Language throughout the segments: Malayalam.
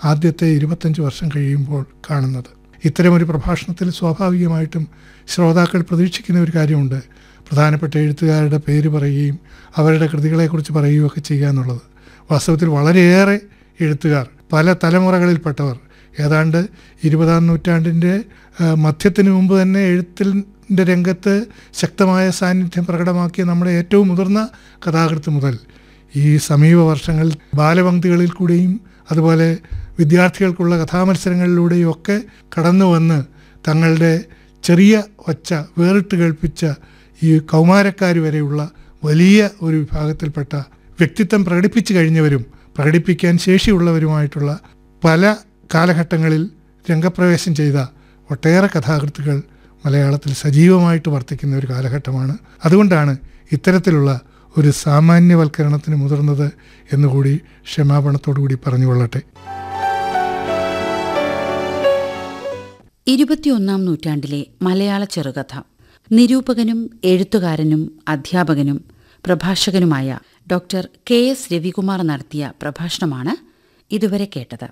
ആദ്യത്തെ ഇരുപത്തഞ്ച് വർഷം കഴിയുമ്പോൾ കാണുന്നത് ഇത്തരമൊരു പ്രഭാഷണത്തിൽ സ്വാഭാവികമായിട്ടും ശ്രോതാക്കൾ പ്രതീക്ഷിക്കുന്ന ഒരു കാര്യമുണ്ട് പ്രധാനപ്പെട്ട എഴുത്തുകാരുടെ പേര് പറയുകയും അവരുടെ കൃതികളെക്കുറിച്ച് പറയുകയൊക്കെ ചെയ്യുക എന്നുള്ളത് വാസ്തവത്തിൽ വളരെയേറെ എഴുത്തുകാർ പല തലമുറകളിൽപ്പെട്ടവർ ഏതാണ്ട് ഇരുപതാം നൂറ്റാണ്ടിൻ്റെ ആ, മധ്യത്തിന് മുമ്പ് തന്നെ എഴുത്തിൻ്റെ രംഗത്ത് ശക്തമായ സാന്നിധ്യം പ്രകടമാക്കിയ നമ്മുടെ ഏറ്റവും മുതിർന്ന കഥാകൃത്ത് മുതൽ ഈ സമീപ വർഷങ്ങളിൽ ബാലപംക്തികളിൽ കൂടെയും അതുപോലെ വിദ്യാർത്ഥികൾക്കുള്ള കഥാമത്സരങ്ങളിലൂടെയും ഒക്കെ കടന്നു വന്ന് തങ്ങളുടെ ചെറിയ ഒച്ച വേറിട്ട് കേൾപ്പിച്ച ഈ കൗമാരക്കാർ വരെയുള്ള വലിയ ഒരു വിഭാഗത്തിൽപ്പെട്ട വ്യക്തിത്വം പ്രകടിപ്പിച്ചു കഴിഞ്ഞവരും പ്രകടിപ്പിക്കാൻ ശേഷിയുള്ളവരുമായിട്ടുള്ള പല കാലഘട്ടങ്ങളിൽ രംഗപ്രവേശം ചെയ്ത ഒട്ടേറെ കഥാകൃത്തുക്കൾ മലയാളത്തിൽ സജീവമായിട്ട് വർത്തിക്കുന്ന ഒരു കാലഘട്ടമാണ് അതുകൊണ്ടാണ് ഇത്തരത്തിലുള്ള ഒരു സാമാന്യവൽക്കരണത്തിന് മുതിർന്നത് എന്നുകൂടി ക്ഷമാപണത്തോടുകൂടി പറഞ്ഞുകൊള്ളട്ടെ ഇരുപത്തിയൊന്നാം നൂറ്റാണ്ടിലെ മലയാള ചെറുകഥ നിരൂപകനും എഴുത്തുകാരനും അധ്യാപകനും പ്രഭാഷകനുമായ ഡോക്ടർ കെ എസ് രവികുമാർ നടത്തിയ പ്രഭാഷണമാണ് ഇതുവരെ കേട്ടത്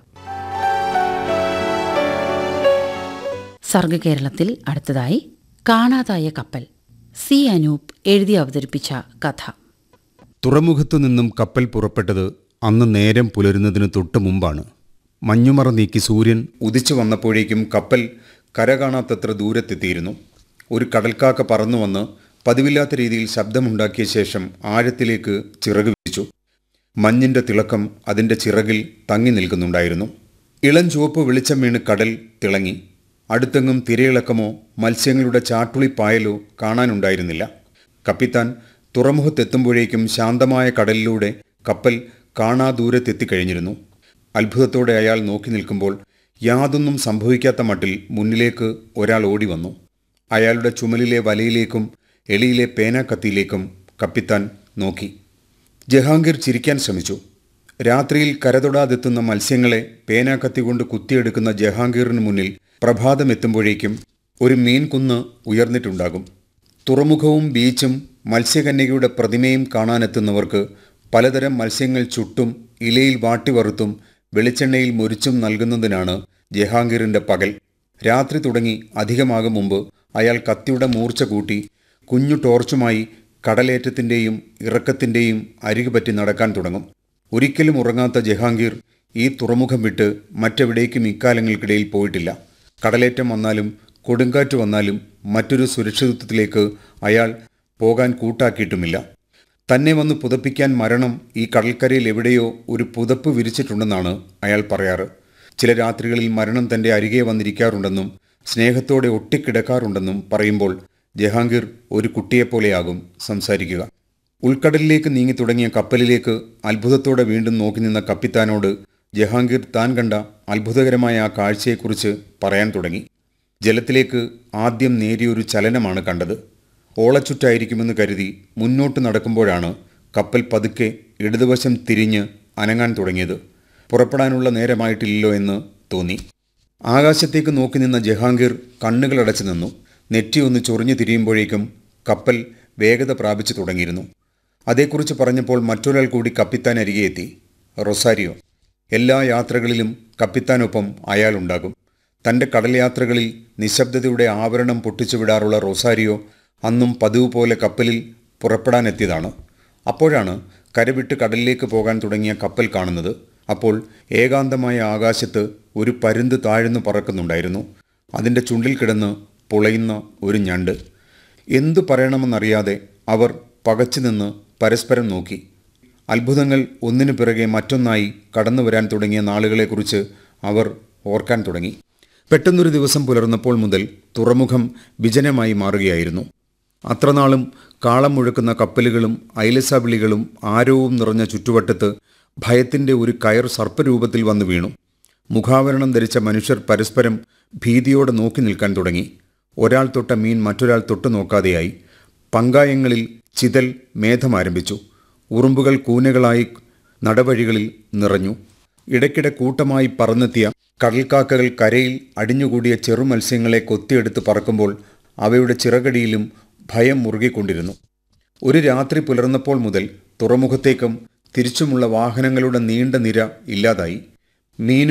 സർഗകേരളത്തിൽ അടുത്തതായി കാണാതായ കപ്പൽ സി അനൂപ് എഴുതി അവതരിപ്പിച്ച കഥ തുറമുഖത്തു നിന്നും കപ്പൽ പുറപ്പെട്ടത് അന്ന് നേരം പുലരുന്നതിന് തൊട്ടു മുമ്പാണ് മഞ്ഞുമറ നീക്കി സൂര്യൻ ഉദിച്ചു വന്നപ്പോഴേക്കും കപ്പൽ കര കാണാത്തത്ര ദൂരത്തെത്തിയിരുന്നു ഒരു കടൽക്കാക്ക പറന്നു വന്ന് പതിവില്ലാത്ത രീതിയിൽ ശബ്ദമുണ്ടാക്കിയ ശേഷം ആഴത്തിലേക്ക് ചിറക് വിരിച്ചു മഞ്ഞിന്റെ തിളക്കം അതിന്റെ ചിറകിൽ തങ്ങി നിൽക്കുന്നുണ്ടായിരുന്നു ഇളം ചുവപ്പ് വെളിച്ചം വീണ് കടൽ തിളങ്ങി അടുത്തെങ്ങും തിരയിളക്കമോ മത്സ്യങ്ങളുടെ ചാട്ടുളിപ്പായലോ കാണാനുണ്ടായിരുന്നില്ല കപ്പിത്താൻ തുറമുഖത്തെത്തുമ്പോഴേക്കും ശാന്തമായ കടലിലൂടെ കപ്പൽ കാണാ ദൂരത്തെത്തിക്കഴിഞ്ഞിരുന്നു അത്ഭുതത്തോടെ അയാൾ നോക്കി നിൽക്കുമ്പോൾ യാതൊന്നും സംഭവിക്കാത്ത മട്ടിൽ മുന്നിലേക്ക് ഒരാൾ ഓടി വന്നു അയാളുടെ ചുമലിലെ വലയിലേക്കും എളിയിലെ പേനാക്കത്തിയിലേക്കും കപ്പിത്താൻ നോക്കി ജഹാംഗീർ ചിരിക്കാൻ ശ്രമിച്ചു രാത്രിയിൽ കരതൊടാതെത്തുന്ന മത്സ്യങ്ങളെ പേനാക്കത്തി കൊണ്ട് കുത്തിയെടുക്കുന്ന ജഹാംഗീറിന് മുന്നിൽ പ്രഭാതമെത്തുമ്പോഴേക്കും ഒരു മീൻകുന്ന് ഉയർന്നിട്ടുണ്ടാകും തുറമുഖവും ബീച്ചും മത്സ്യകന്യകയുടെ പ്രതിമയും കാണാനെത്തുന്നവർക്ക് പലതരം മത്സ്യങ്ങൾ ചുട്ടും ഇലയിൽ വാട്ടിവറുത്തും വെളിച്ചെണ്ണയിൽ മുരിച്ചും നൽകുന്നതിനാണ് ജഹാംഗീറിന്റെ പകൽ രാത്രി തുടങ്ങി അധികമാകും മുമ്പ് അയാൾ കത്തിയുടെ മൂർച്ച കൂട്ടി കുഞ്ഞു ടോർച്ചുമായി കടലേറ്റത്തിൻ്റെയും ഇറക്കത്തിൻ്റെയും അരികുപറ്റി നടക്കാൻ തുടങ്ങും ഒരിക്കലും ഉറങ്ങാത്ത ജഹാംഗീർ ഈ തുറമുഖം വിട്ട് മറ്റെവിടേക്കും ഇക്കാലങ്ങൾക്കിടയിൽ പോയിട്ടില്ല കടലേറ്റം വന്നാലും കൊടുങ്കാറ്റ് വന്നാലും മറ്റൊരു സുരക്ഷിതത്വത്തിലേക്ക് അയാൾ പോകാൻ കൂട്ടാക്കിയിട്ടുമില്ല തന്നെ വന്ന് പുതപ്പിക്കാൻ മരണം ഈ കടൽക്കരയിൽ എവിടെയോ ഒരു പുതപ്പ് വിരിച്ചിട്ടുണ്ടെന്നാണ് അയാൾ പറയാറ് ചില രാത്രികളിൽ മരണം തന്റെ അരികെ വന്നിരിക്കാറുണ്ടെന്നും സ്നേഹത്തോടെ ഒട്ടിക്കിടക്കാറുണ്ടെന്നും പറയുമ്പോൾ ജഹാംഗീർ ഒരു കുട്ടിയെപ്പോലെയാകും സംസാരിക്കുക ഉൾക്കടലിലേക്ക് നീങ്ങി തുടങ്ങിയ കപ്പലിലേക്ക് അത്ഭുതത്തോടെ വീണ്ടും നോക്കി നിന്ന കപ്പിത്താനോട് ജഹാംഗീർ താൻ കണ്ട അത്ഭുതകരമായ ആ കാഴ്ചയെക്കുറിച്ച് പറയാൻ തുടങ്ങി ജലത്തിലേക്ക് ആദ്യം നേരിയൊരു ചലനമാണ് കണ്ടത് ഓളച്ചുറ്റായിരിക്കുമെന്ന് കരുതി മുന്നോട്ട് നടക്കുമ്പോഴാണ് കപ്പൽ പതുക്കെ ഇടതുവശം തിരിഞ്ഞ് അനങ്ങാൻ തുടങ്ങിയത് പുറപ്പെടാനുള്ള നേരമായിട്ടില്ലല്ലോ എന്ന് തോന്നി ആകാശത്തേക്ക് നോക്കി നിന്ന ജഹാംഗീർ കണ്ണുകളടച്ചു നിന്നു നെറ്റി ഒന്ന് ചൊറിഞ്ഞു തിരിയുമ്പോഴേക്കും കപ്പൽ വേഗത പ്രാപിച്ചു തുടങ്ങിയിരുന്നു അതേക്കുറിച്ച് പറഞ്ഞപ്പോൾ മറ്റൊരാൾ കൂടി കപ്പിത്താൻ അരികെ എത്തി റൊസാരിയോ എല്ലാ യാത്രകളിലും കപ്പിത്താനൊപ്പം അയാളുണ്ടാകും തൻ്റെ കടൽ യാത്രകളിൽ നിശബ്ദതയുടെ ആവരണം പൊട്ടിച്ചു വിടാറുള്ള റൊസാരിയോ അന്നും പതിവ് പോലെ കപ്പലിൽ പുറപ്പെടാനെത്തിയതാണ് അപ്പോഴാണ് കരവിട്ട് കടലിലേക്ക് പോകാൻ തുടങ്ങിയ കപ്പൽ കാണുന്നത് അപ്പോൾ ഏകാന്തമായ ആകാശത്ത് ഒരു പരുന്ത് താഴ്ന്നു പറക്കുന്നുണ്ടായിരുന്നു അതിൻ്റെ ചുണ്ടിൽ കിടന്ന് പുളയുന്ന ഒരു ഞണ്ട് എന്തു പറയണമെന്നറിയാതെ അവർ പകച്ചു നിന്ന് പരസ്പരം നോക്കി അത്ഭുതങ്ങൾ ഒന്നിനു പിറകെ മറ്റൊന്നായി കടന്നു വരാൻ തുടങ്ങിയ നാളുകളെക്കുറിച്ച് അവർ ഓർക്കാൻ തുടങ്ങി പെട്ടെന്നൊരു ദിവസം പുലർന്നപ്പോൾ മുതൽ തുറമുഖം വിജനമായി മാറുകയായിരുന്നു അത്രനാളും കാളം മുഴക്കുന്ന കപ്പലുകളും ഐലസവിളികളും ആരവവും നിറഞ്ഞ ചുറ്റുവട്ടത്ത് ഭയത്തിൻ്റെ ഒരു കയർ സർപ്പരൂപത്തിൽ വന്നു വീണു മുഖാവരണം ധരിച്ച മനുഷ്യർ പരസ്പരം ഭീതിയോടെ നോക്കി നിൽക്കാൻ തുടങ്ങി ഒരാൾ തൊട്ട മീൻ മറ്റൊരാൾ തൊട്ടു നോക്കാതെയായി പങ്കായങ്ങളിൽ ചിതൽ മേധം ആരംഭിച്ചു ഉറുമ്പുകൾ കൂനകളായി നടവഴികളിൽ നിറഞ്ഞു ഇടയ്ക്കിടെ കൂട്ടമായി പറന്നെത്തിയ കടൽക്കാക്കകൾ കരയിൽ അടിഞ്ഞുകൂടിയ ചെറുമത്സ്യങ്ങളെ കൊത്തിയെടുത്ത് പറക്കുമ്പോൾ അവയുടെ ചിറകടിയിലും ഭയം മുറുകിക്കൊണ്ടിരുന്നു ഒരു രാത്രി പുലർന്നപ്പോൾ മുതൽ തുറമുഖത്തേക്കും തിരിച്ചുമുള്ള വാഹനങ്ങളുടെ നീണ്ട നിര ഇല്ലാതായി മീൻ